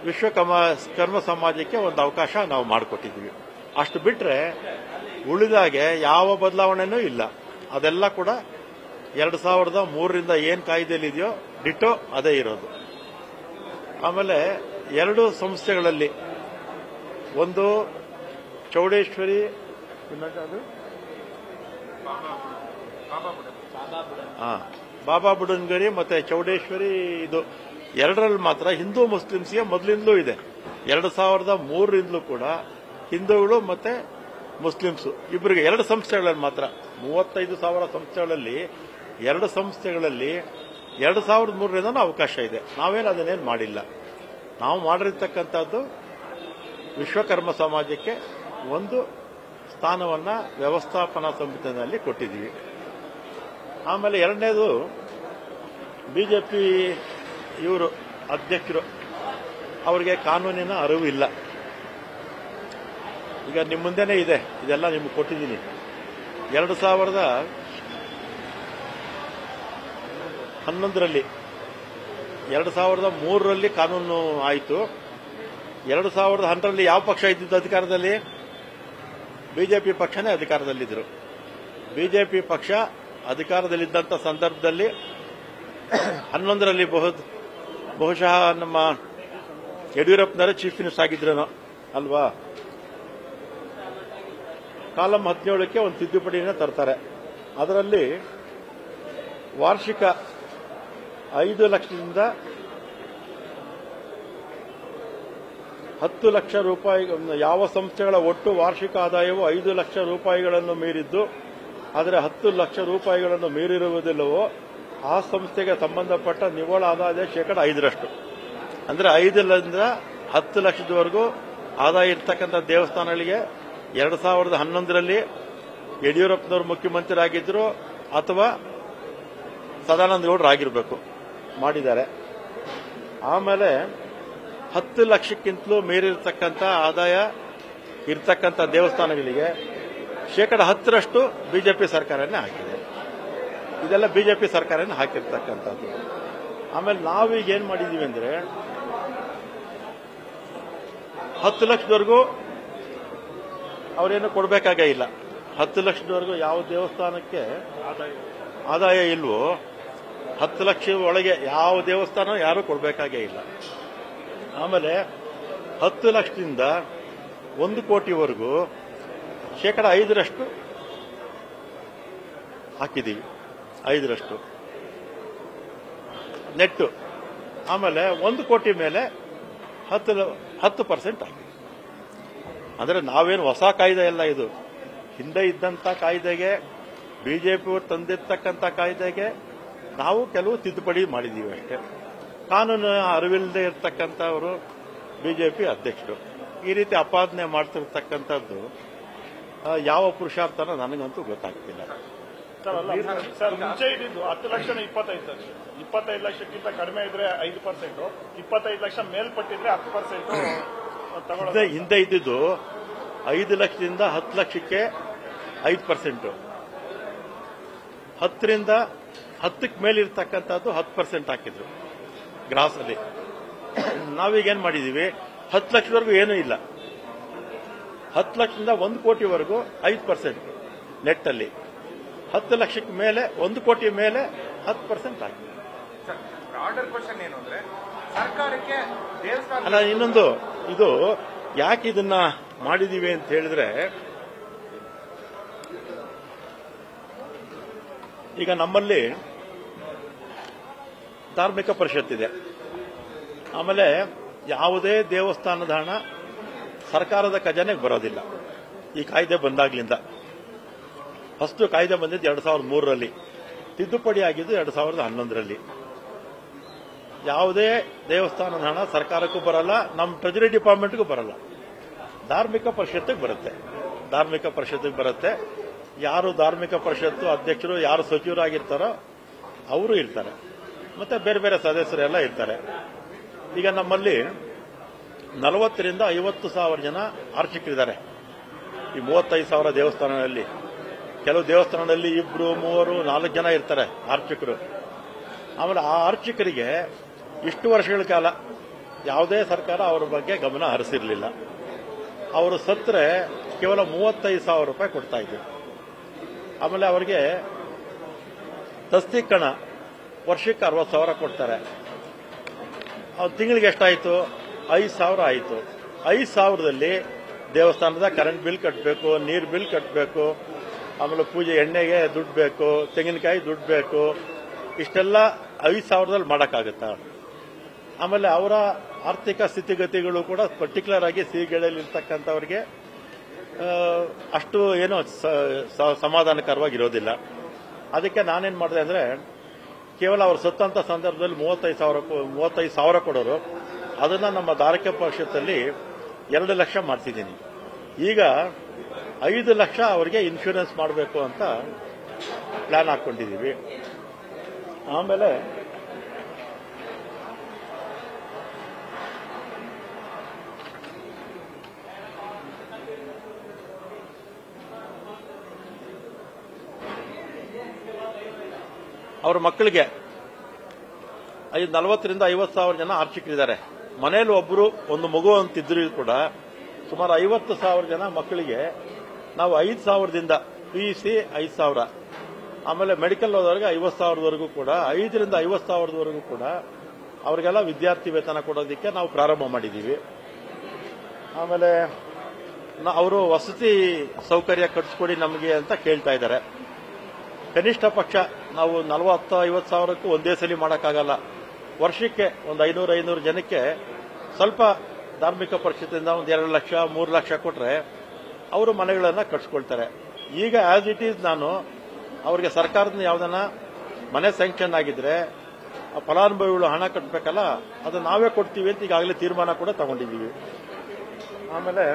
ವಿಶ್ವಕರ್ಮ ಕರ್ಮ ಸಮಾಜಕ್ಕೆ ಒಂದು ಅವಕಾಶ ನಾವು ಮಾಡಿಕೊಟ್ಟಿದ್ವಿ ಅಷ್ಟು ಬಿಟ್ರೆ ಉಳಿದಾಗೆ ಯಾವ ಬದಲಾವಣೆನೂ ಇಲ್ಲ ಅದೆಲ್ಲ ಕೂಡ ಎರಡು ಸಾವಿರದ ಮೂರರಿಂದ ಏನ್ ಕಾಯ್ದೆಯಲ್ಲಿ ಇದೆಯೋ ಡಿಟೋ ಅದೇ ಇರೋದು ಆಮೇಲೆ ಎರಡು ಸಂಸ್ಥೆಗಳಲ್ಲಿ ಒಂದು ಚೌಡೇಶ್ವರಿ ಇನ್ನೊಂದು ಅದು? ಆ, ಬಾಬಾ ಬುಡನ್ಗರಿ ಮತ್ತೆ ಚೌಡೇಶ್ವರಿ ಇದು ಎರಡರಲ್ಲಿ ಮಾತ್ರ ಹಿಂದೂ ಮುಸ್ಲಿಮ್ಸ್ಗೆ ಮೊದಲಿಂದಲೂ ಇದೆ ಎರಡು ಸಾವಿರದ ಮೂರರಿಂದಲೂ ಕೂಡ ಹಿಂದೂಗಳು ಮತ್ತೆ ಮುಸ್ಲಿಮ್ಸ್ ಇಬ್ಬರಿಗೆ ಎರಡು ಸಂಸ್ಥೆಗಳಲ್ಲಿ ಮಾತ್ರ ಮೂವತ್ತೈದು ಸಾವಿರ ಸಂಸ್ಥೆಗಳಲ್ಲಿ ಎರಡು ಸಂಸ್ಥೆಗಳಲ್ಲಿ ಎರಡು ಸಾವಿರದ ಮೂರರಿಂದ ಅವಕಾಶ ಇದೆ ನಾವೇನು ಅದನ್ನೇನು ಮಾಡಿಲ್ಲ ನಾವು ಮಾಡಿರ್ತಕ್ಕಂಥದ್ದು ವಿಶ್ವಕರ್ಮ ಸಮಾಜಕ್ಕೆ ಒಂದು ಸ್ಥಾನವನ್ನ ವ್ಯವಸ್ಥಾಪನಾ ಸಮಿತಿನಲ್ಲಿ ಕೊಟ್ಟಿದ್ದೀವಿ ಆಮೇಲೆ ಎರಡನೇದು ಬಿಜೆಪಿ ಇವರು ಅಧ್ಯಕ್ಷರು ಅವರಿಗೆ ಕಾನೂನಿನ ಅರಿವು ಇಲ್ಲ ಈಗ ನಿಮ್ಮ ಮುಂದೆನೇ ಇದೆ ಇದೆಲ್ಲ ನಿಮ್ಗೆ ಕೊಟ್ಟಿದ್ದೀನಿ ಎರಡು ಸಾವಿರದ ಹನ್ನೊಂದರಲ್ಲಿ ಎರಡು ಸಾವಿರದ ಮೂರರಲ್ಲಿ ಕಾನೂನು ಆಯಿತು ಎರಡು ಸಾವಿರದ ಹನ್ನರಲ್ಲಿ ಯಾವ ಪಕ್ಷ ಇದ್ದಿದ್ದು ಅಧಿಕಾರದಲ್ಲಿ ಬಿಜೆಪಿ ಪಕ್ಷನೇ ಅಧಿಕಾರದಲ್ಲಿದ್ದರು ಬಿಜೆಪಿ ಪಕ್ಷ ಅಧಿಕಾರದಲ್ಲಿದ್ದಂಥ ಸಂದರ್ಭದಲ್ಲಿ ಹನ್ನೊಂದರಲ್ಲಿ ಬಹು ಬಹುಶಃ ನಮ್ಮ ಯಡಿಯೂರಪ್ಪನವರೇ ಚೀಫ್ ಮಿನಿಸ್ಟರ್ ಆಗಿದ್ರೇನೋ ಅಲ್ವಾ ಕಾಲಂ ಹದಿನೇಳಕ್ಕೆ ಒಂದು ತಿದ್ದುಪಡಿನ ತರ್ತಾರೆ ಅದರಲ್ಲಿ ವಾರ್ಷಿಕ ಐದು ಲಕ್ಷದಿಂದ ಹತ್ತು ಲಕ್ಷ ರೂಪಾಯಿ ಯಾವ ಸಂಸ್ಥೆಗಳ ಒಟ್ಟು ವಾರ್ಷಿಕ ಆದಾಯವು ಐದು ಲಕ್ಷ ರೂಪಾಯಿಗಳನ್ನು ಮೀರಿದ್ದು ಆದರೆ ಹತ್ತು ಲಕ್ಷ ರೂಪಾಯಿಗಳನ್ನು ಮೀರಿರುವುದಿಲ್ಲವೋ ಆ ಸಂಸ್ಥೆಗೆ ಸಂಬಂಧಪಟ್ಟ ನಿವ್ವಳ ಆದಾಯ ಶೇಕಡ ಐದರಷ್ಟು ಅಂದ್ರೆ ಐದರಿಂದ ಹತ್ತು ಲಕ್ಷದವರೆಗೂ ಆದಾಯ ಇರ್ತಕ್ಕಂಥ ದೇವಸ್ಥಾನಗಳಿಗೆ ಎರಡು ಸಾವಿರದ ಹನ್ನೊಂದರಲ್ಲಿ ಯಡಿಯೂರಪ್ಪನವರು ಮುಖ್ಯಮಂತ್ರಿ ಆಗಿದ್ರು ಅಥವಾ ಸದಾನಂದ ಗೌಡರು ಆಗಿರಬೇಕು ಮಾಡಿದ್ದಾರೆ ಆಮೇಲೆ ಹತ್ತು ಲಕ್ಷಕ್ಕಿಂತಲೂ ಮೀರಿರ್ತಕ್ಕಂಥ ಆದಾಯ ಇರ್ತಕ್ಕಂಥ ದೇವಸ್ಥಾನಗಳಿಗೆ ಶೇಕಡ ಹತ್ತರಷ್ಟು ಬಿಜೆಪಿ ಸರ್ಕಾರನೇ ಹಾಕಿದೆ ಇದೆಲ್ಲ ಬಿಜೆಪಿ ಸರ್ಕಾರನೇ ಹಾಕಿರ್ತಕ್ಕಂಥದ್ದು ಆಮೇಲೆ ನಾವೀಗ ಏನ್ ಮಾಡಿದೀವಿ ಅಂದ್ರೆ ಹತ್ತು ಲಕ್ಷದವರೆಗೂ ಅವರೇನು ಕೊಡಬೇಕಾಗೇ ಇಲ್ಲ ಹತ್ತು ಲಕ್ಷದವರೆಗೂ ಯಾವ ದೇವಸ್ಥಾನಕ್ಕೆ ಆದಾಯ ಇಲ್ವೋ ಹತ್ತು ಲಕ್ಷ ಒಳಗೆ ಯಾವ ದೇವಸ್ಥಾನ ಯಾರು ಕೊಡಬೇಕಾಗೇ ಇಲ್ಲ ಆಮೇಲೆ ಹತ್ತು ಲಕ್ಷದಿಂದ ಒಂದು ಕೋಟಿವರೆಗೂ ಶೇಕಡ ಐದರಷ್ಟು ಹಾಕಿದ್ದೀವಿ ಐದರಷ್ಟು ನೆಟ್ಟು ಆಮೇಲೆ ಒಂದು ಕೋಟಿ ಮೇಲೆ ಹತ್ತು ಲ- ಹತ್ತು ಪರ್ಸೆಂಟ್ ಹಾಕಿ ಅಂದ್ರೆ ನಾವೇನು ಹೊಸ ಕಾಯ್ದೆ ಎಲ್ಲ ಇದು ಹಿಂದೆ ಇದ್ದಂತ ಕಾಯ್ದೆಗೆ ಬಿಜೆಪಿ ಅವರು ತಂದಿರ್ತಕ್ಕಂಥ ಕಾಯ್ದೆಗೆ ನಾವು ಕೆಲವು ತಿದ್ದುಪಡಿ ಮಾಡಿದ್ದೀವಿ ಅಷ್ಟೇ ಕಾನೂನು ಅರಿವಿಲ್ಲದೆ ಇರ್ತಕ್ಕಂಥವರು ಬಿಜೆಪಿ ಅಧ್ಯಕ್ಷರು ಈ ರೀತಿ ಅಪಾದನೆ ಮಾಡ್ತಿರ್ತಕ್ಕಂಥದ್ದು ಆ, ಯಾವ ಪುರುಷಾರ್ಥನ ನನಗಂತೂ ಗೊತ್ತಾಗ್ತಿಲ್ಲ ಸರ್ ಅಲ್ಲ ಸರ್ ಮುಂಚೆ ಇದ್ದಿದ್ದು ಹತ್ತು ಲಕ್ಷನ ಇಪ್ಪತ್ತೈದು ಲಕ್ಷ ಇಪ್ಪತ್ತೈದು ಲಕ್ಷಕ್ಕಿಂತ ಕಡಿಮೆ ಇದ್ರೆ ಐದು ಪರ್ಸೆಂಟ್ ಇಪ್ಪತ್ತೈದು ಲಕ್ಷ ಮೇಲ್ಪಟ್ಟಿದ್ರೆ ಹತ್ತು ಪರ್ಸೆಂಟ್ ಹಿಂದೆ ತಗೊಳ್ಳೋದು ಹಿಂದೆ ಇದ್ದಿದ್ದು ಐದು ಲಕ್ಷದಿಂದ ಹತ್ತು ಲಕ್ಷಕ್ಕೆ ಐದು ಪರ್ಸೆಂಟ್ ಹತ್ತರಿಂದ ಹತ್ತಕ್ಕೆ ಮೇಲಿರ್ತಕ್ಕಂಥದ್ದು ಹತ್ತು ಪರ್ಸೆಂಟ್ ಹಾಕಿದ್ರು ಗ್ರಾಸ್ ಅಲ್ಲಿ ನಾವೀಗೇನ್ ಮಾಡಿದೀವಿ ಹತ್ತು ಲಕ್ಷದವರೆಗೂ ಏನೂ ಇಲ್ಲ ಹತ್ತು ಲಕ್ಷದಿಂದ ಒಂದು ಕೋಟಿವರೆಗೂ ಐದು ಪರ್ಸೆಂಟ್ ನೆಟ್ ಅಲ್ಲಿ ಹತ್ತು ಲಕ್ಷಕ್ಕೆ ಮೇಲೆ ಒಂದು ಕೋಟಿ ಮೇಲೆ ಹತ್ತು ಪರ್ಸೆಂಟ್ ಹಾಕಿ ಬ್ರಾಡರ್ ಕ್ವಶನ್ ಏನು ಅಂದ್ರೆ ಸರ್ಕಾರಕ್ಕೆ ದೇವಸ್ಥಾನ ಅಲ್ಲ ಇನ್ನೊಂದು ಇದು ಯಾಕೆ ಇದನ್ನ ಮಾಡಿದೀವಿ ಅಂತ ಹೇಳಿದ್ರೆ ಈಗ ನಮ್ಮಲ್ಲಿ ಧಾರ್ಮಿಕ ಪರಿಷತ್ ಇದೆ ಆಮೇಲೆ ಯಾವುದೇ ದೇವಸ್ಥಾನದ ಹಣ ಸರ್ಕಾರದ ಖಜಾನೆಗೆ ಬರೋದಿಲ್ಲ ಈ ಕಾಯ್ದೆ ಬಂದಾಗ್ಲಿಂದ ಫಸ್ಟ್ ಕಾಯ್ದೆ ಬಂದಿದ್ದು ಎರಡ್ ಸಾವಿರದ ಮೂರರಲ್ಲಿ ತಿದ್ದುಪಡಿ ಆಗಿದ್ದು ಎರಡ್ ಸಾವಿರದ ಹನ್ನೊಂದರಲ್ಲಿ ಯಾವುದೇ ದೇವಸ್ಥಾನದ ಹಣ ಸರ್ಕಾರಕ್ಕೂ ಬರಲ್ಲ ನಮ್ಮ ಟ್ರೆಜರಿ ಡಿಪಾರ್ಟ್ಮೆಂಟ್ಗೂ ಬರಲ್ಲ ಧಾರ್ಮಿಕ ಪರಿಷತ್ತಿಗೆ ಬರುತ್ತೆ ಧಾರ್ಮಿಕ ಪರಿಷತ್ತಿಗೆ ಬರುತ್ತೆ ಯಾರು ಧಾರ್ಮಿಕ ಪರಿಷತ್ತು ಅಧ್ಯಕ್ಷರು ಯಾರು ಸಚಿವರಾಗಿರ್ತಾರೋ ಅವರು ಇರ್ತಾರೆ ಮತ್ತೆ ಬೇರೆ ಬೇರೆ ಸದಸ್ಯರೆಲ್ಲ ಇರ್ತಾರೆ ಈಗ ನಮ್ಮಲ್ಲಿ ನಲವತ್ತರಿಂದ ಐವತ್ತು ಸಾವಿರ ಜನ ಅರ್ಚಕರಿದ್ದಾರೆ ಈ ಮೂವತ್ತೈದು ಸಾವಿರ ದೇವಸ್ಥಾನಗಳಲ್ಲಿ ಕೆಲವು ದೇವಸ್ಥಾನದಲ್ಲಿ ಇಬ್ರು ಮೂವರು ನಾಲ್ಕು ಜನ ಇರ್ತಾರೆ ಅರ್ಚಕರು ಆಮೇಲೆ ಆ ಅರ್ಚಕರಿಗೆ ಇಷ್ಟು ವರ್ಷಗಳ ಕಾಲ ಯಾವುದೇ ಸರ್ಕಾರ ಅವ್ರ ಬಗ್ಗೆ ಗಮನ ಹರಿಸಿರ್ಲಿಲ್ಲ ಅವರು ಸತ್ತರೆ ಕೇವಲ ಮೂವತ್ತೈದು ಸಾವಿರ ರೂಪಾಯಿ ಕೊಡ್ತಾ ಇದ್ರು ಆಮೇಲೆ ಅವರಿಗೆ ತಸ್ತಿಕಣ ವರ್ಷಕ್ಕೆ ಅರವತ್ತು ಸಾವಿರ ಕೊಡ್ತಾರೆ ಅವ್ರ ತಿಂಗಳಿಗೆ ಎಷ್ಟಾಯಿತು ಐದು ಸಾವಿರ ಆಯಿತು ಐದು ಸಾವಿರದಲ್ಲಿ ದೇವಸ್ಥಾನದ ಕರೆಂಟ್ ಬಿಲ್ ಕಟ್ಟಬೇಕು ನೀರು ಬಿಲ್ ಕಟ್ಟಬೇಕು ಆಮೇಲೆ ಪೂಜೆ ಎಣ್ಣೆಗೆ ದುಡ್ಡು ಬೇಕು ತೆಂಗಿನಕಾಯಿ ದುಡ್ಡು ಬೇಕು ಇಷ್ಟೆಲ್ಲ ಐದು ಸಾವಿರದಲ್ಲಿ ಮಾಡೋಕ್ಕಾಗುತ್ತಾ ಆಮೇಲೆ ಅವರ ಆರ್ಥಿಕ ಸ್ಥಿತಿಗತಿಗಳು ಕೂಡ ಪರ್ಟಿಕ್ಯುಲರ್ ಆಗಿ ಸಿಹಿಗೆಳೆಯಲ್ಲಿ ಇರ್ತಕ್ಕಂಥವ್ರಿಗೆ ಆ, ಅಷ್ಟು ಏನೋ ಸ- ಸ- ಸಮಾಧಾನಕರವಾಗಿರೋದಿಲ್ಲ ಅದಕ್ಕೆ ನಾನೇನು ಮಾಡಿದೆ ಅಂದರೆ ಕೇವಲ ಅವರು ಸತ್ತಂತ ಸಂದರ್ಭದಲ್ಲಿ ಮೂವತ್ತೈದು ಸಾವಿರ ಕೊ- ಮೂವತ್ತೈದು ಸಾವಿರ ಕೊಡೋರು ಅದನ್ನು ನಮ್ಮ ಧಾರಕ ಪಕ್ಷದಲ್ಲಿ ಎರಡು ಲಕ್ಷ ಮಾಡ್ತಿದ್ದೀನಿ ಈಗ ಐದು ಲಕ್ಷ ಅವರಿಗೆ ಇನ್ಶೂರೆನ್ಸ್ ಮಾಡಬೇಕು ಅಂತ ಪ್ಲಾನ್ ಹಾಕ್ಕೊಂಡಿದ್ದೀವಿ ಆಮೇಲೆ ಅವ್ರ ಮಕ್ಕಳಿಗೆ ಐದು ನಲವತ್ತರಿಂದ ಐವತ್ತು ಸಾವಿರ ಜನ ಆರ್ಚಿಕರಿದ್ದಾರೆ ಮನೇಲಿ ಒಬ್ಬರು ಒಂದು ಮಗು ಅಂತಿದ್ರು ಕೂಡ ಸುಮಾರು ಐವತ್ತು ಸಾವಿರ ಜನ ಮಕ್ಕಳಿಗೆ ನಾವು ಐದು ಸಾವಿರದಿಂದ ಪಿ ಯು ಸಿ ಐದು ಸಾವಿರ ಆಮೇಲೆ ಮೆಡಿಕಲ್ ಹೋದವ್ರಿಗೆ ಐವತ್ತು ಸಾವಿರದವರೆಗೂ ಕೂಡ ಐದರಿಂದ ಐವತ್ತು ಸಾವಿರದವರೆಗೂ ಕೂಡ ಅವರಿಗೆಲ್ಲ ವಿದ್ಯಾರ್ಥಿ ವೇತನ ಕೊಡೋದಕ್ಕೆ ನಾವು ಪ್ರಾರಂಭ ಮಾಡಿದ್ದೀವಿ ಆಮೇಲೆ ಅವರು ವಸತಿ ಸೌಕರ್ಯ ಕಟ್ಸ್ಕೊಡಿ ನಮಗೆ ಅಂತ ಕೇಳ್ತಾ ಇದ್ದಾರೆ ಕನಿಷ್ಠ ಪಕ್ಷ ನಾವು ನಲವತ್ತು ಐವತ್ತು ಸಾವಿರಕ್ಕೂ ಒಂದೇ ಸಲ ಮಾಡೋಕ್ಕಾಗಲ್ಲ ವರ್ಷಕ್ಕೆ ಒಂದು ಐನೂರು ಐನೂರು ಜನಕ್ಕೆ ಸ್ವಲ್ಪ ಧಾರ್ಮಿಕ ಪರಿಷತ್ತಿಂದ ಒಂದು ಎರಡು ಲಕ್ಷ ಮೂರು ಲಕ್ಷ ಕೊಟ್ಟರೆ ಅವರು ಮನೆಗಳನ್ನು ಕಟ್ಸ್ಕೊಳ್ತಾರೆ ಈಗ ಆಸ್ ಇಟ್ ಈಸ್ ನಾನು ಅವರಿಗೆ ಸರ್ಕಾರದಿಂದ ಯಾವ್ದನ್ನ ಮನೆ ಸ್ಯಾಂಕ್ಷನ್ ಆಗಿದ್ರೆ ಆ ಫಲಾನುಭವಿಗಳು ಹಣ ಕಟ್ಟಬೇಕಲ್ಲ ಅದು ನಾವೇ ಕೊಡ್ತೀವಿ ಅಂತ ಈಗಾಗಲೇ ತೀರ್ಮಾನ ಕೂಡ ತಗೊಂಡಿದ್ದೀವಿ ಆಮೇಲೆ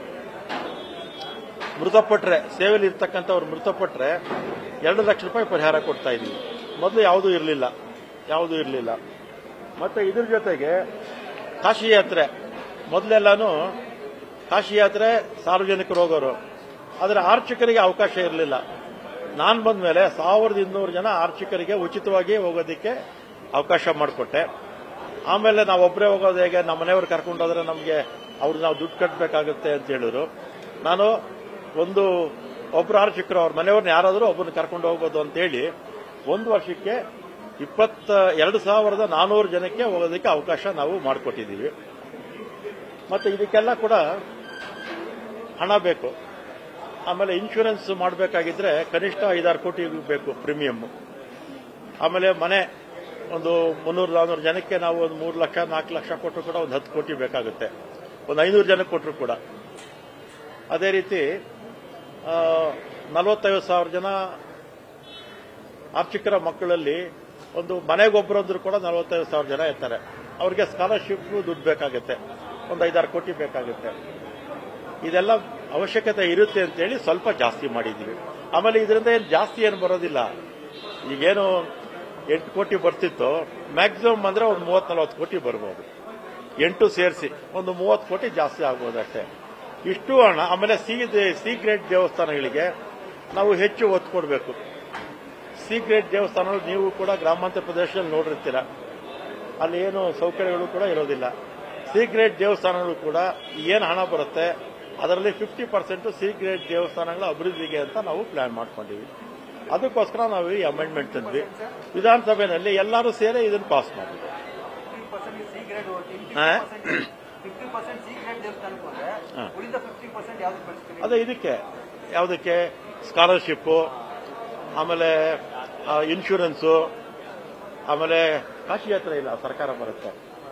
ಮೃತಪಟ್ಟರೆ ಸೇವೆಯಲ್ಲಿ ಇರ್ತಕ್ಕಂಥವ್ರು ಮೃತಪಟ್ಟರೆ ಎರಡು ಲಕ್ಷ ರೂಪಾಯಿ ಪರಿಹಾರ ಕೊಡ್ತಾ ಇದ್ದೀವಿ ಮೊದಲು ಯಾವುದೂ ಇರಲಿಲ್ಲ ಯಾವುದೂ ಇರಲಿಲ್ಲ ಮತ್ತೆ ಇದ್ರ ಜೊತೆಗೆ ಕಾಶಿ ಯಾತ್ರೆ ಮೊದಲೆಲ್ಲಾನು ಕಾಶಿ ಯಾತ್ರೆ ಸಾರ್ವಜನಿಕರು ಹೋಗೋರು ಆದರೆ ಆರ್ಚಕರಿಗೆ ಅವಕಾಶ ಇರಲಿಲ್ಲ ನಾನು ಬಂದ ಮೇಲೆ ಸಾವಿರದ ಇನ್ನೂರು ಜನ ಆರ್ಚಕರಿಗೆ ಉಚಿತವಾಗಿ ಹೋಗೋದಕ್ಕೆ ಅವಕಾಶ ಮಾಡಿಕೊಟ್ಟೆ ಆಮೇಲೆ ನಾವು ಒಬ್ಬರೇ ಹೋಗೋದು ಹೇಗೆ ನಮ್ಮ ಮನೆಯವ್ರು ಕರ್ಕೊಂಡು ಹೋದ್ರೆ ನಮಗೆ ಅವ್ರು ನಾವು ದುಡ್ಡು ಕಟ್ಟಬೇಕಾಗುತ್ತೆ ಅಂತ ಹೇಳಿದ್ರು ನಾನು ಒಂದು ಒಬ್ರು ಆರ್ಚಕರು ಅವ್ರ ಮನೆಯವ್ರನ್ನ ಯಾರಾದರೂ ಒಬ್ಬರನ್ನ ಕರ್ಕೊಂಡು ಹೋಗ್ಬೋದು ಅಂತೇಳಿ ಒಂದು ವರ್ಷಕ್ಕೆ ಇಪ್ಪತ್ತ ಎರಡು ಸಾವಿರದ ನಾನೂರು ಜನಕ್ಕೆ ಹೋಗೋದಕ್ಕೆ ಅವಕಾಶ ನಾವು ಮಾಡಿಕೊಟ್ಟಿದ್ದೀವಿ ಮತ್ತೆ ಇದಕ್ಕೆಲ್ಲ ಕೂಡ ಹಣ ಬೇಕು ಆಮೇಲೆ ಇನ್ಶೂರೆನ್ಸ್ ಮಾಡಬೇಕಾಗಿದ್ರೆ ಕನಿಷ್ಠ ಐದಾರು ಕೋಟಿ ಬೇಕು ಪ್ರೀಮಿಯಂ ಆಮೇಲೆ ಮನೆ ಒಂದು ಮುನ್ನೂರು ನಾನ್ನೂರು ಜನಕ್ಕೆ ನಾವು ಒಂದು ಮೂರು ಲಕ್ಷ ನಾಲ್ಕು ಲಕ್ಷ ಕೊಟ್ಟರು ಕೂಡ ಒಂದು ಹತ್ತು ಕೋಟಿ ಬೇಕಾಗುತ್ತೆ ಒಂದು ಐನೂರು ಜನಕ್ಕೆ ಕೊಟ್ಟರು ಕೂಡ ಅದೇ ರೀತಿ ನಲವತ್ತೈವತ್ತು ಸಾವಿರ ಜನ ಆರ್ಥಿಕರ ಮಕ್ಕಳಲ್ಲಿ ಒಂದು ಮನೆಗೊಬ್ಬರೊಂದ್ರು ಕೂಡ ನಲವತ್ತೈದು ಸಾವಿರ ಜನ ಇರ್ತಾರೆ ಅವ್ರಿಗೆ ಸ್ಕಾಲರ್ಶಿಪ್ ದುಡ್ಡು ಬೇಕಾಗುತ್ತೆ ಒಂದು ಐದಾರು ಕೋಟಿ ಬೇಕಾಗುತ್ತೆ ಇದೆಲ್ಲ ಅವಶ್ಯಕತೆ ಇರುತ್ತೆ ಅಂತೇಳಿ ಸ್ವಲ್ಪ ಜಾಸ್ತಿ ಮಾಡಿದ್ದೀವಿ ಆಮೇಲೆ ಇದರಿಂದ ಏನು ಜಾಸ್ತಿ ಏನು ಬರೋದಿಲ್ಲ ಈಗೇನು ಎಂಟು ಕೋಟಿ ಬರ್ತಿತ್ತು ಮ್ಯಾಕ್ಸಿಮಮ್ ಅಂದ್ರೆ ಒಂದು ಮೂವತ್ತು ನಲವತ್ತು ಕೋಟಿ ಬರ್ಬೋದು ಎಂಟು ಸೇರಿಸಿ ಒಂದು ಮೂವತ್ತು ಕೋಟಿ ಜಾಸ್ತಿ ಆಗ್ಬೋದು ಅಷ್ಟೇ ಇಷ್ಟು ಹಣ ಆಮೇಲೆ ಸಿ ಸಿ ಗ್ರೇಡ್ ದೇವಸ್ಥಾನಗಳಿಗೆ ನಾವು ಹೆಚ್ಚು ಒತ್ತು ಕೊಡಬೇಕು ಸಿ ಗ್ರೇಡ್ ದೇವಸ್ಥಾನಗಳು ನೀವು ಕೂಡ ಗ್ರಾಮಾಂತರ ಪ್ರದೇಶದಲ್ಲಿ ನೋಡಿರ್ತೀರ ಅಲ್ಲಿ ಏನು ಸೌಕರ್ಯಗಳು ಕೂಡ ಇರೋದಿಲ್ಲ ಸಿ ಗ್ರೇಡ್ ದೇವಸ್ಥಾನಗಳು ಕೂಡ ಏನು ಹಣ ಬರುತ್ತೆ ಅದರಲ್ಲಿ ಫಿಫ್ಟಿ ಪರ್ಸೆಂಟ್ ಸಿ ಗ್ರೇಡ್ ದೇವಸ್ಥಾನಗಳ ಅಭಿವೃದ್ಧಿಗೆ ಅಂತ ನಾವು ಪ್ಲಾನ್ ಮಾಡ್ಕೊಂಡಿವಿ ಅದಕ್ಕೋಸ್ಕರ ನಾವು ಈ ಅಮೆಂಡ್ಮೆಂಟ್ ತಂದ್ವಿ ವಿಧಾನಸಭೆಯಲ್ಲಿ ಎಲ್ಲರೂ ಸೇರಿ ಇದನ್ನು ಪಾಸ್ ಮಾಡಿದ್ವಿ ಸಿ ಗ್ರೇಡ್ ಹಾ? ಫಿಫ್ಟಿ ಪರ್ಸೆಂಟ್ ಸಿ ಗ್ರೇಡ್ ದೇವಸ್ಥಾನಕ್ಕೆ ಹೋದ್ರೆ ಹಾ. ಉಳಿದ ಫಿಫ್ಟಿ ಪರ್ಸೆಂಟ್ ಯಾವ್ದು ಬಳಸ್ತೀವಿ ಅದೇ ಇದಕ್ಕೆ ಯಾವುದಕ್ಕೆ ಸ್ಕಾಲರ್ಶಿಪ್ಪು ಆಮೇಲೆ ಇನ್ಶೂರೆನ್ಸು ಆಮೇಲೆ ಕಾಶಿ ಯಾತ್ರೆ ಇಲ್ಲ ಸರ್ಕಾರ ಬರುತ್ತೆ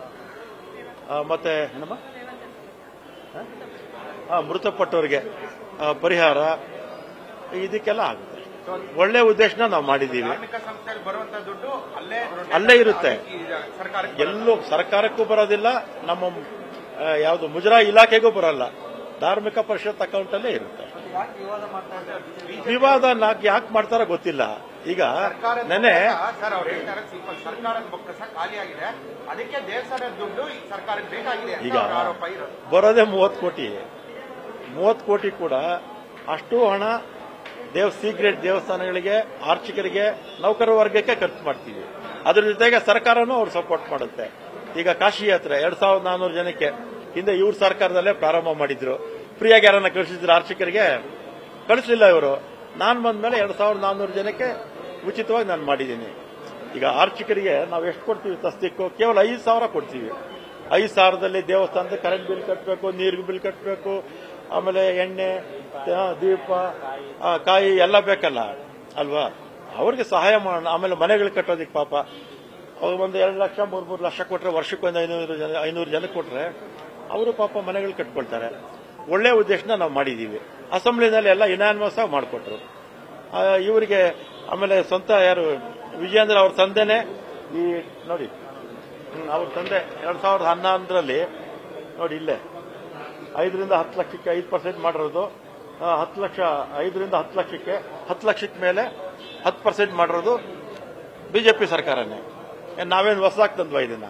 ಆ, ಮತ್ತೆ ಏನಮ್ಮ ಹ? ಆ, ಮೃತಪಟ್ಟವರಿಗೆ ಆ, ಪರಿಹಾರ ಇದಕ್ಕೆಲ್ಲ ಆಗುತ್ತೆ ಒಳ್ಳೆ ಉದ್ದೇಶನ ನಾವು ಮಾಡಿದ್ದೀವಿ ಧಾರ್ಮಿಕ ಸಂಸ್ಥೆಯಲ್ಲಿ ಬರುವಂತ ದುಡ್ಡು ಅಲ್ಲೇ ಅಲ್ಲೇ ಇರುತ್ತೆ. ಈಗ ಸರ್ಕಾರಕ್ಕೆ ಎಲ್ಲೂ ಸರ್ಕಾರಕ್ಕೂ ಬರೋದಿಲ್ಲ ನಮ್ಮ ಆ, ಯಾವುದು ಮುಜರಾ ಇಲಾಖೆಗೂ ಬರಲ್ಲ ಧಾರ್ಮಿಕ ಪರಿಷತ್ ಅಕೌಂಟಲ್ಲೇ ಇರುತ್ತೆ ಯಾಕೆ ವಿವಾದ ಮಾಡ್ತಾ ಇದ್ದಾರೆ ವಿವಾದ ನಾಕ್ ಯಾಕೆ ಮಾಡ್ತಾರ ಗೊತ್ತಿಲ್ಲ ಈಗ ಸರ್ಕಾರದ ನೆನೆ ಬೊಕ್ಕಸ, ಸರ್ ಅವ್ರು ಹೇಳ್ತಾರೆ ಸಿಂಪಲ್ ಸರ್ಕಾರದ ಬೊಕ್ಕಸ ಖಾಲಿಯಾಗಿದೆ ಅದಕ್ಕೆ ದೇವಸ್ಥಾನದ ದುಡ್ಡು ಈ ಸರ್ಕಾರಕ್ಕೆ ಬೇಕಾಗಿದೆ ಅಂತ ಈಗ ಅವ್ರ ಆರೋಪ ಇರೋದು ಬರೋದೇ ಮೂವತ್ತು ಕೋಟಿ ಮೂವತ್ತು ಕೋಟಿ ಕೂಡ ಅಷ್ಟು ಹಣ ದೇವ್ ಸೀಕ್ರೆಟ್ ದೇವಸ್ಥಾನಗಳಿಗೆ ಆರ್ಚಕರಿಗೆ ನೌಕರ ವರ್ಗಕ್ಕೆ ಖರ್ಚು ಮಾಡ್ತೀವಿ ಅದ್ರ ಜೊತೆಗೆ ಸರ್ಕಾರನೂ ಅವ್ರು ಸಪೋರ್ಟ್ ಮಾಡುತ್ತೆ ಈಗ ಕಾಶಿ ಯಾತ್ರೆ ಎರಡ್ ಸಾವಿರದ ನಾನ್ನೂರು ಜನಕ್ಕೆ ಹಿಂದೆ ಇವ್ರ ಸರ್ಕಾರದಲ್ಲೇ ಪ್ರಾರಂಭ ಮಾಡಿದ್ರು ಫ್ರೀಯಾಗಿ ಯಾರನ್ನ ಕಳಿಸಿದ್ರು ಅರ್ಚಕರಿಗೆ ಕಳಿಸಲಿಲ್ಲ ಇವರು ನಾನು ಬಂದ್ಮೇಲೆ ಎರಡ್ ಸಾವಿರದ ನಾನ್ನೂರು ಜನಕ್ಕೆ ಉಚಿತವಾಗಿ ನಾನು ಮಾಡಿದ್ದೀನಿ ಈಗ ಆರ್ಚಕರಿಗೆ ನಾವು ಎಷ್ಟು ಕೊಡ್ತೀವಿ ತಸ್ತಿಕ್ಕು ಕೇವಲ ಐದು ಸಾವಿರ ಕೊಡ್ತೀವಿ ಐದು ಸಾವಿರದಲ್ಲಿ ದೇವಸ್ಥಾನದ ಕರೆಂಟ್ ಬಿಲ್ ಕಟ್ಟಬೇಕು ನೀರಿನ ಬಿಲ್ ಕಟ್ಟಬೇಕು ಆಮೇಲೆ ಎಣ್ಣೆ ಆ, ದೀಪ ಆ, ಕಾಯಿ ಎಲ್ಲ ಬೇಕಲ್ಲ ಅಲ್ವಾ ಅವ್ರಿಗೆ ಸಹಾಯ ಮಾಡೋಣ ಆಮೇಲೆ ಮನೆಗಳು ಕಟ್ಟೋದಿಕ್ಕೆ ಪಾಪ ಅವ್ರು ಒಂದು ಎರಡು ಲಕ್ಷ ಮೂರು ಮೂರು ಲಕ್ಷ ಕೊಟ್ರೆ ವರ್ಷಕ್ಕೊಂದು ಐನೂರು ಜನ ಐನೂರು ಜನಕ್ಕೆ ಕೊಟ್ರೆ ಅವರು ಪಾಪ ಮನೆಗಳು ಕಟ್ಕೊಳ್ತಾರೆ ಒಳ್ಳೆ ಉದ್ದೇಶನ ನಾವು ಮಾಡಿದ್ದೀವಿ ಅಸೆಂಬ್ಲಿನಲ್ಲಿ ಎಲ್ಲ ಇನಾನ್ಮಸ್ ಆಗಿ ಮಾಡಿಕೊಟ್ರು ಆ, ಇವರಿಗೆ ಆಮೇಲೆ ಸ್ವಂತ ಯಾರು ವಿಜಯೇಂದ್ರ ಅವ್ರ ತಂದೆನೆ ಈ ನೋಡಿ ಹ್ಮ್, ಅವ್ರ ತಂದೆ ಎರಡ್ ಸಾವಿರದ ಹನ್ನೊಂದರಲ್ಲಿ ನೋಡಿ ಇಲ್ಲೇ ಐದರಿಂದ ಹತ್ತು ಲಕ್ಷಕ್ಕೆ ಐದು ಪರ್ಸೆಂಟ್ ಮಾಡಿರೋದು ಆ, ಹತ್ತು ಲಕ್ಷ ಐದರಿಂದ ಹತ್ತು ಲಕ್ಷಕ್ಕೆ ಹತ್ತು ಲಕ್ಷಕ್ಕೆ ಮೇಲೆ ಹತ್ತು ಪರ್ಸೆಂಟ್ ಮಾಡಿರೋದು ಬಿಜೆಪಿ ಸರ್ಕಾರನೇ ಏನ್ ನಾವೇನು ಹೊಸದಾಗಿ ತಂದ್ವಾ ಇದನ್ನ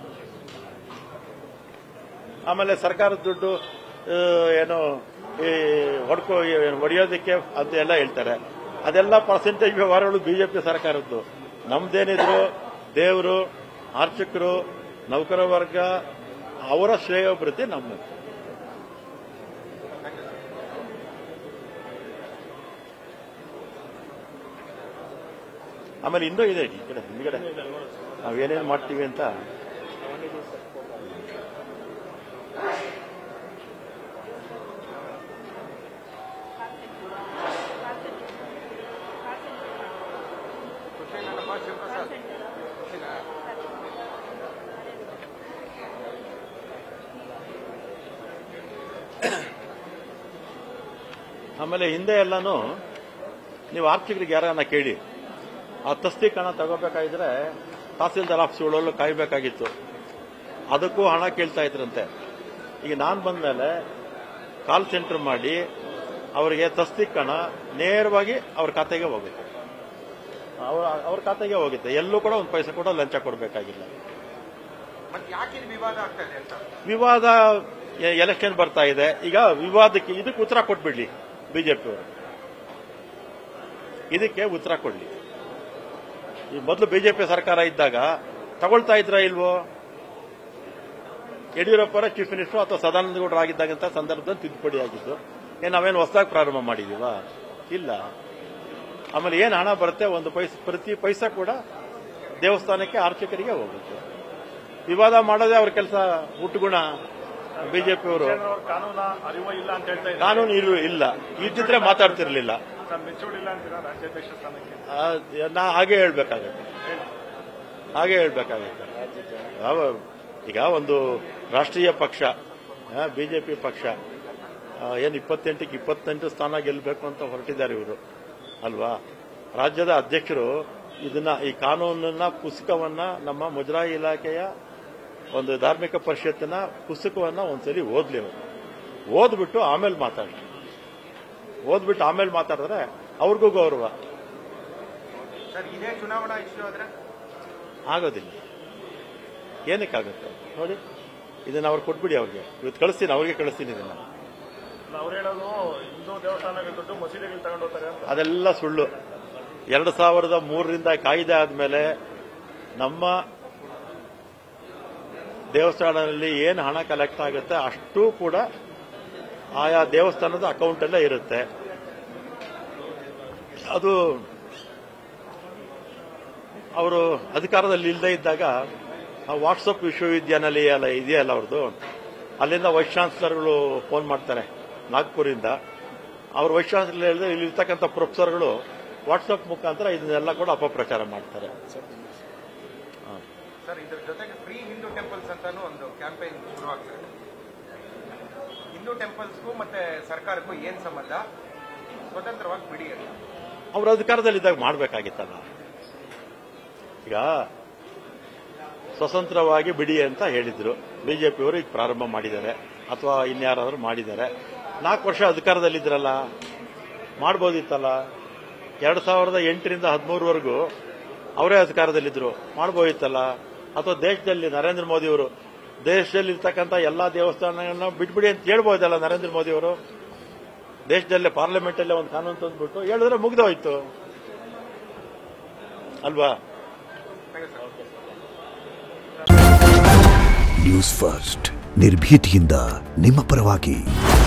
ಆಮೇಲೆ ಸರ್ಕಾರದ ದುಡ್ಡು ಆ, ಏನು ಈ ಹೊಡ್ಕೊ ಏನು ಹೊಡೆಯೋದಕ್ಕೆ ಅಂತ ಎಲ್ಲ ಹೇಳ್ತಾರೆ ಅದೆಲ್ಲ ಪರ್ಸೆಂಟೇಜ್ ವ್ಯವಹಾರಗಳು ಬಿಜೆಪಿ ಸರ್ಕಾರದ್ದು ನಮ್ದೇನಿದ್ರು ದೇವರು ಆರ್ಚಕರು ನೌಕರ ವರ್ಗ ಅವರ ಶ್ರೇಯೋಭಿವೃದ್ಧಿ ನಮ್ಮದು ಆಮೇಲೆ ಇನ್ನೂ ಇದೆ ಈ ಕಡೆ ಹಿಂದ್ಗಡೆ ನಾವೇನೇನು ಮಾಡ್ತೀವಿ ಅಂತ ಕೃಷ್ಣಪ್ಪ ಶಿವಪ್ರಸಾದ್ ಆಮೇಲೆ ಹಿಂದೆ ಎಲ್ಲಾನು ನೀವು ಆರ್ಥಿಕರಿಗೆ ಯಾರನ್ನ ಕೇಳಿ ಆ ತಸ್ತಿ ಹಣ ತಗೋಬೇಕಾಗಿದ್ರೆ ತಹಸೀಲ್ದಾರ್ ಆಫೀಸ್ಗಳಲ್ಲೂ ಕಾಯಬೇಕಾಗಿತ್ತು ಅದಕ್ಕೂ ಹಣ ಕೇಳ್ತಾ ಇದ್ರಂತೆ ಈಗ ನಾನು ಬಂದ್ಮೇಲೆ ಕಾಲ್ ಸೆಂಟರ್ ಮಾಡಿ ಅವರಿಗೆ ತಸ್ತಿಕ್ ಹಣ ನೇರವಾಗಿ ಅವ್ರ ಖಾತೆಗೆ ಹೋಗುತ್ತೆ ಅವ್ರ ಅವ್ರ ಖಾತೆಗೆ ಹೋಗುತ್ತೆ ಎಲ್ಲೂ ಕೂಡ ಒಂದು ಪೈಸೆ ಕೂಡ ಲಂಚ ಕೊಡಬೇಕಾಗಿಲ್ಲ ಮತ್ತೆ ಯಾಕೆ ಇದು ವಿವಾದ ಆಗ್ತಾ ಇದೆ ಅಂತ ವಿವಾದ ಎ- ಎಲೆಕ್ಷನ್ ಬರ್ತಾ ಇದೆ ಈಗ ವಿವಾದಕ್ಕೆ ಇದಕ್ಕೆ ಉತ್ತರ ಕೊಟ್ಬಿಡ್ಲಿ ಬಿಜೆಪಿಯವರು ಇದಕ್ಕೆ ಉತ್ತರ ಕೊಡ್ಲಿ ಈ ಮೊದಲು ಬಿಜೆಪಿ ಸರ್ಕಾರ ಇದ್ದಾಗ ತಗೊಳ್ತಾ ಇದ್ರ ಇಲ್ವೋ ಯಡಿಯೂರಪ್ಪರ ಚೀಫ್ ಮಿನಿಸ್ಟರ್ ಅಥವಾ ಸದಾನಂದ ಗೌಡರು ಆಗಿದ್ದಾಗಂತ ಸಂದರ್ಭದಲ್ಲಿ ತಿದ್ದುಪಡಿ ಆಗಿದ್ದು ಏನ್ ನಾವೇನು ಹೊಸದಾಗಿ ಪ್ರಾರಂಭ ಮಾಡಿದೀವಾ ಇಲ್ಲ ಆಮೇಲೆ ಏನು ಹಣ ಬರುತ್ತೆ ಒಂದು ಪೈಸೆ ಪ್ರತಿ ಪೈಸಾ ಕೂಡ ದೇವಸ್ಥಾನಕ್ಕೆ ಆರ್ಚಕರಿಗೆ ಹೋಗುತ್ತೆ ವಿವಾದ ಮಾಡೋದೇ ಅವ್ರ ಕೆಲಸ ಹುಟ್ಟುಗುಣ ಬಿಜೆಪಿಯವರು ಅವ್ರ ಕಾನೂನ ಅರಿವು ಇಲ್ಲ ಅಂತ ಹೇಳ್ತಾ ಇದ್ದಾರೆ ಕಾನೂನು ಇರು ಇಲ್ಲ ಇದ್ದಿದ್ರೆ ಮಾತಾಡ್ತಿರ್ಲಿಲ್ಲ ಸರ್ ಮೆಚೂರ್ಡ್ ಇಲ್ಲ ಅಂತೀರಾ ರಾಜ್ಯಾಧ್ಯಕ್ಷ ಸ್ಥಾನಕ್ಕೆ ಆ, ನಾ ಹಾಗೆ ಹೇಳ್ಬೇಕಾಗತ್ತೆ ಹಾಗೆ ಹೇಳ್ಬೇಕಾಗತ್ತೆ ಯಾವ ಈಗ ಒಂದು ರಾಷ್ಟ್ರೀಯ ಪಕ್ಷ ಬಿಜೆಪಿ ಪಕ್ಷ ಆ, ಏನು ಇಪ್ಪತ್ತೆಂಟಕ್ಕೆ ಇಪ್ಪತ್ತೆಂಟು ಸ್ಥಾನ ಗೆಲ್ಲಬೇಕು ಅಂತ ಹೊರಟಿದ್ದಾರೆ ಇವರು ಅಲ್ವಾ ರಾಜ್ಯದ ಅಧ್ಯಕ್ಷರು ಇದನ್ನ ಈ ಕಾನೂನನ್ನ ಪುಸ್ತಕವನ್ನ ನಮ್ಮ ಮುಜರಾಯಿ ಇಲಾಖೆಯ ಒಂದು ಧಾರ್ಮಿಕ ಪರಿಷತ್ತಿನ ಪುಸ್ತಕವನ್ನ ಒಂದ್ಸಲಿ ಓದ್ಲಿ ಅವರು ಓದ್ಬಿಟ್ಟು ಆಮೇಲೆ ಮಾತಾಡಿ ಓದ್ಬಿಟ್ಟು ಆಮೇಲೆ ಮಾತಾಡಿದ್ರೆ ಅವ್ರಿಗೂ ಗೌರವ ಸರ್ ಇದೇ ಚುನಾವಣಾ ಇಶ್ಯೂ ಆದ್ರೆ ಆಗೋದಿಲ್ಲ ಏನಕ್ಕಾಗುತ್ತೆ ನೋಡಿ ಇದನ್ನ ಅವ್ರು ಕೊಟ್ಬಿಡಿ ಅವ್ರಿಗೆ ಇವತ್ತು ಕಳಿಸ್ತೀನಿ ಅವ್ರಿಗೆ ಕಳಿಸ್ತೀನಿ ಇದನ್ನ ಅವ್ರು ಹೇಳೋದು ಹಿಂದೂ ದೇವಸ್ಥಾನಗಳ ದುಡ್ಡು ಮಸೀದಿಗಳು ತಗೊಂಡು ಹೋಗ್ತಾರೆ ಅಂತ ಅದೆಲ್ಲ ಸುಳ್ಳು ಎರಡು ಸಾವಿರದ ಮೂರರಿಂದ ಕಾಯ್ದೆ ಆದ್ಮೇಲೆ ನಮ್ಮ ದೇವಸ್ಥಾನದಲ್ಲಿ ಏನು ಹಣ ಕಲೆಕ್ಟ್ ಆಗುತ್ತೆ ಅಷ್ಟೂ ಕೂಡ ಆಯಾ ದೇವಸ್ಥಾನದ ಅಕೌಂಟಲ್ಲೇ ಇರುತ್ತೆ ಅದು ಅವರು ಅಧಿಕಾರದಲ್ಲಿ ಇಲ್ಲದೆ ಇದ್ದಾಗ ಆ ವಾಟ್ಸಪ್ ವಿಶ್ವವಿದ್ಯಾನಿಲಯ ಎಲ್ಲ ಇದೆಯಲ್ಲ ಅವ್ರದ್ದು ಅಲ್ಲಿಂದ ವೈಸ್ ಚಾನ್ಸಲರ್ಗಳು ಫೋನ್ ಮಾಡ್ತಾರೆ ನಾಗ್ಪುರಿಂದ ಅವ್ರ ವೈಸ್ ಚಾನ್ಸಲರ್ ಹೇಳಿದ್ರೆ ಇಲ್ಲಿ ಇರ್ತಕ್ಕಂಥ ಪ್ರೊಫೆಸರ್ಗಳು ವಾಟ್ಸಪ್ ಮುಖಾಂತರ ಇದನ್ನೆಲ್ಲ ಕೂಡ ಅಪಪ್ರಚಾರ ಮಾಡ್ತಾರೆ ಸರ್ ಇದ್ರ ಜೊತೆಗೆ ಫ್ರೀ ಹಿಂದೂ ಟೆಂಪಲ್ಸ್ ಅಂತಾನು ಒಂದು ಕ್ಯಾಂಪೇನ್ ಶುರುವಾಗ್ತದೆ ಹಿಂದೂ ಟೆಂಪಲ್ಸ್ಗೂ ಮತ್ತೆ ಸರ್ಕಾರಕ್ಕೂ ಏನ್ ಸಂಬಂಧ ಸ್ವತಂತ್ರವಾಗಿ ಬಿಡಿ ಅಂತ ಅವ್ರ ಅಧಿಕಾರದಲ್ಲಿದ್ದಾಗ ಮಾಡಬೇಕಾಗಿತ್ತಲ್ಲ ಈಗ ಸ್ವತಂತ್ರವಾಗಿ ಬಿಡಿ ಅಂತ ಹೇಳಿದ್ರು ಬಿಜೆಪಿಯವರು ಈಗ ಪ್ರಾರಂಭ ಮಾಡಿದ್ದಾರೆ ಅಥವಾ ಇನ್ಯಾರಾದ್ರೂ ಮಾಡಿದ್ದಾರೆ ನಾಲ್ಕು ವರ್ಷ ಅಧಿಕಾರದಲ್ಲಿದ್ರಲ್ಲ ಮಾಡ್ಬೋದಿತ್ತಲ್ಲ ಎರಡು ಸಾವಿರದ ಎಂಟರಿಂದ ಹದಿಮೂರವರೆಗೂ ಅವರೇ ಅಧಿಕಾರದಲ್ಲಿದ್ದರು ಮಾಡ್ಬೋದಿತ್ತಲ್ಲ ಅಥವಾ ದೇಶದಲ್ಲಿ ನರೇಂದ್ರ ಮೋದಿಯವರು ದೇಶದಲ್ಲಿ ಇರ್ತಕ್ಕಂಥ ಎಲ್ಲಾ ದೇವಸ್ಥಾನಗಳನ್ನ ಬಿಟ್ಬಿಡಿ ಅಂತ ಹೇಳ್ಬೋದಲ್ಲ ನರೇಂದ್ರ ಮೋದಿಯವರು ದೇಶದಲ್ಲೇ ಪಾರ್ಲಿಮೆಂಟಲ್ಲೇ ಒಂದು ಕಾನೂನು ತಂದ್ಬಿಟ್ಟು ಹೇಳಿದ್ರೆ ಮುಗ್ದೋಯ್ತು ಅಲ್ವಾ thank you sir news first ನಿರ್ಭೀತಿಯಿಂದ ನಿಮ್ಮ ಪರವಾಗಿ